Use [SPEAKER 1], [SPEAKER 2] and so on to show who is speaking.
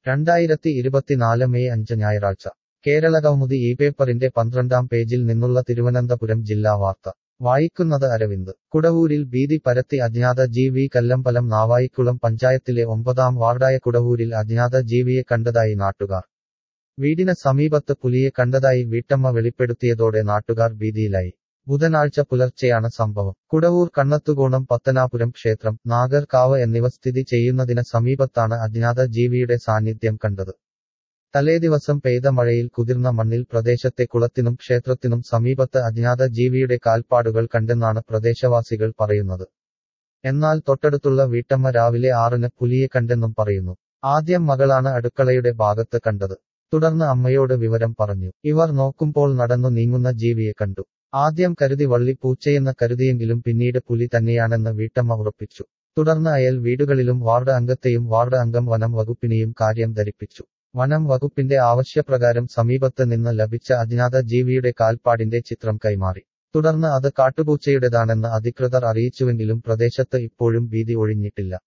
[SPEAKER 1] രണ്ടായിരത്തി ഇരുപത്തിനാല് മെയ് അഞ്ച് ഞായറാഴ്ച കേരളകൗമുദി ഈ പേപ്പറിന്റെ പന്ത്രണ്ടാം പേജിൽ നിന്നുള്ള തിരുവനന്തപുരം ജില്ലാ വാർത്ത വായിക്കുന്നത് അരവിന്ദ് കുടവൂരിൽ ഭീതി പരത്തി അജ്ഞാത ജീവി കല്ലമ്പലം നാവായിക്കുളം പഞ്ചായത്തിലെ ഒമ്പതാം വാർഡായ കുടവൂരിൽ അജ്ഞാത ജീവിയെ കണ്ടതായി നാട്ടുകാർ വീടിന് സമീപത്ത് പുലിയെ കണ്ടതായി വീട്ടമ്മ വെളിപ്പെടുത്തിയതോടെ നാട്ടുകാർ ഭീതിയിലായി ബുധനാഴ്ച പുലർച്ചെയാണ് സംഭവം കുടവൂർ കണ്ണത്തുകോണം പത്തനാപുരം ക്ഷേത്രം നാഗർകാവ് എന്നിവ സ്ഥിതി ചെയ്യുന്നതിന് സമീപത്താണ് അജ്ഞാത ജീവിയുടെ സാന്നിധ്യം കണ്ടത് തലേദിവസം പെയ്ത മഴയിൽ കുതിർന്ന മണ്ണിൽ പ്രദേശത്തെ കുളത്തിനും ക്ഷേത്രത്തിനും സമീപത്ത് അജ്ഞാത ജീവിയുടെ കാൽപ്പാടുകൾ കണ്ടെന്നാണ് പ്രദേശവാസികൾ പറയുന്നത് എന്നാൽ തൊട്ടടുത്തുള്ള വീട്ടമ്മ രാവിലെ ആറിന് പുലിയെ കണ്ടെന്നും പറയുന്നു ആദ്യം മകളാണ് അടുക്കളയുടെ ഭാഗത്ത് കണ്ടത് തുടർന്ന് അമ്മയോട് വിവരം പറഞ്ഞു ഇവർ നോക്കുമ്പോൾ നടന്നു നീങ്ങുന്ന ജീവിയെ കണ്ടു ആദ്യം കരുതി വള്ളി പൂച്ചയെന്ന് കരുതിയെങ്കിലും പിന്നീട് പുലി തന്നെയാണെന്ന് വീട്ടമ്മ ഉറപ്പിച്ചു തുടർന്ന് അയൽ വീടുകളിലും വാർഡ് അംഗത്തെയും വാർഡ് അംഗം വനം വകുപ്പിനെയും കാര്യം ധരിപ്പിച്ചു വനം വകുപ്പിന്റെ ആവശ്യപ്രകാരം സമീപത്ത് നിന്ന് ലഭിച്ച അജ്ഞാത ജീവിയുടെ കാൽപ്പാടിന്റെ ചിത്രം കൈമാറി തുടർന്ന് അത് കാട്ടുപൂച്ചയുടേതാണെന്ന് അധികൃതർ അറിയിച്ചുവെങ്കിലും പ്രദേശത്ത് ഇപ്പോഴും ഭീതി ഒഴിഞ്ഞിട്ടില്ല